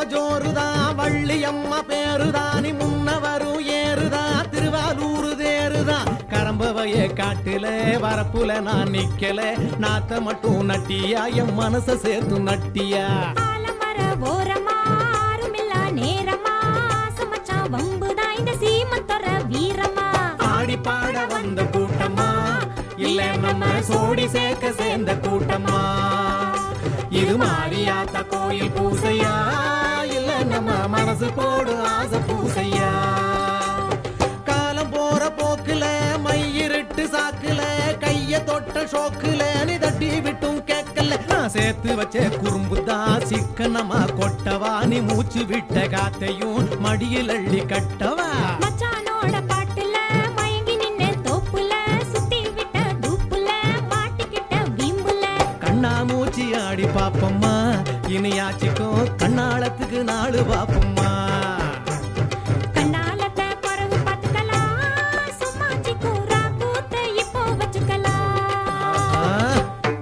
ரொம்ப ஜோருதான் வள்ளியம்மா பேருதான் நீ முன்ன வரும் ஏறுதான் திருவாரூர் தேருதான் கரம்பவைய காட்டுல வரப்புல நான் நிக்கல நாத்த மட்டும் நட்டியா என் மனச சேர்த்து நட்டியா ஆலமர ஓரமா ஆருமில்லா நேரமா சமச்சான் வம்புதான் இந்த சீமத்தொர வீரமா ஆடி பாட வந்த கூட்டமா இல்ல நம்ம சோடி சேர்க்க சேர்ந்த கூட்டமா இது மாரியாத்த கோயில் பூசையா இல்ல நம்ம மனசு போடு ஆசை பூசையா காலம் போற போக்குல மையிருட்டு சாக்குல கைய தொட்ட ஷோக்குல நீ தட்டி விட்டும் கேட்கல நான் சேர்த்து வச்ச குறும்பு தான் சிக்கனமா கொட்டவா நீ மூச்சு விட்ட காத்தையும் மடியில் அள்ளி கட்டவா மச்சானோட பாட்டுல மயங்கி நின்ன தோப்புல சுத்தி விட்ட தூப்புல மாட்டிக்கிட்ட வீம்புல கண்ணா மூச்சி ஆடி பாப்பம்மா இனியாச்சிக்கும் கண்ணாளத்துக்கு நாடு பாப்பம்மா கண்ணாலத்த பிறகு பார்த்துக்கலாம் சும்மாச்சி கூறா கூத்த இப்போ வச்சுக்கலாம் ஆ,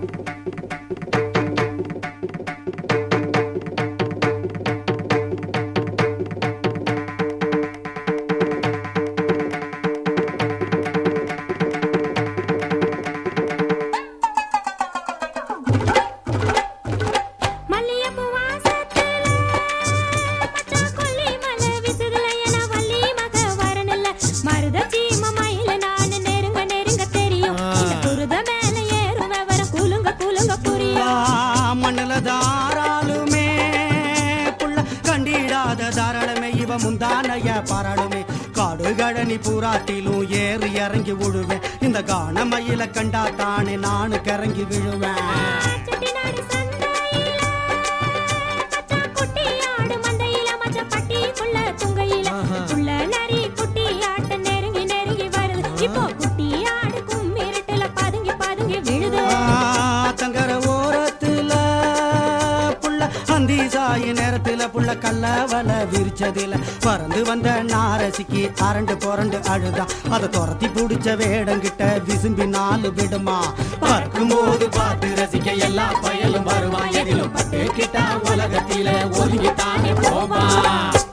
மல்லிகைப்பூ வாசத்துல மச்சான் கொல்லி மலை வீசுதுல என வள்ளி மக வரணில்ல. மருதச்சி மமையில நானு நெருங்க நெருங்க தெரியும் இந்த குருத மேல ஏறும் விவரம் குலுங்க குலுங்க புரியும் மண்ணில தாராளுமே புள்ள கண்டிடாத தாராளமே இவ முந்தானைய பாராளுமே காடு கழனி பூராட்டிலும் ஏறி இறங்கி விழுவேன் இந்த கானமயில கண்டா தானே நானு கிறங்கி விழுவேன் செட்டிநாடு சந்தையில மச்சான் குட்டி ஆடு மந்தையில மச்சான் பட்டிக்குள்ள துங்கையில ஆஹா. புள்ள நரி குட்டி ஆட்ட நெருங்கி நெருங்கி வருது இப்போ குட்டி ஆடு கும்மிருட்டுல பதுங்கி பதுங்கி விழுது தங்கர ஓரத்துல புள்ள அந்தி சாய நேரத்துல புள்ள கல்லவல விரிச்சதில பறந்து வந்த நாரசிக்கு அரண்டு புரண்டு அழுதான் அதை துரத்தி புடிச்ச வேடங்கிட்ட விசும்பி நாலு விடுமா பார்க்கும்போது பார்த்து ரசிக்க எல்லா பயலும் வருவான் எதிலும் பட்டு கிட்டா உலகத்தில ஒதுங்கி தானே போவான்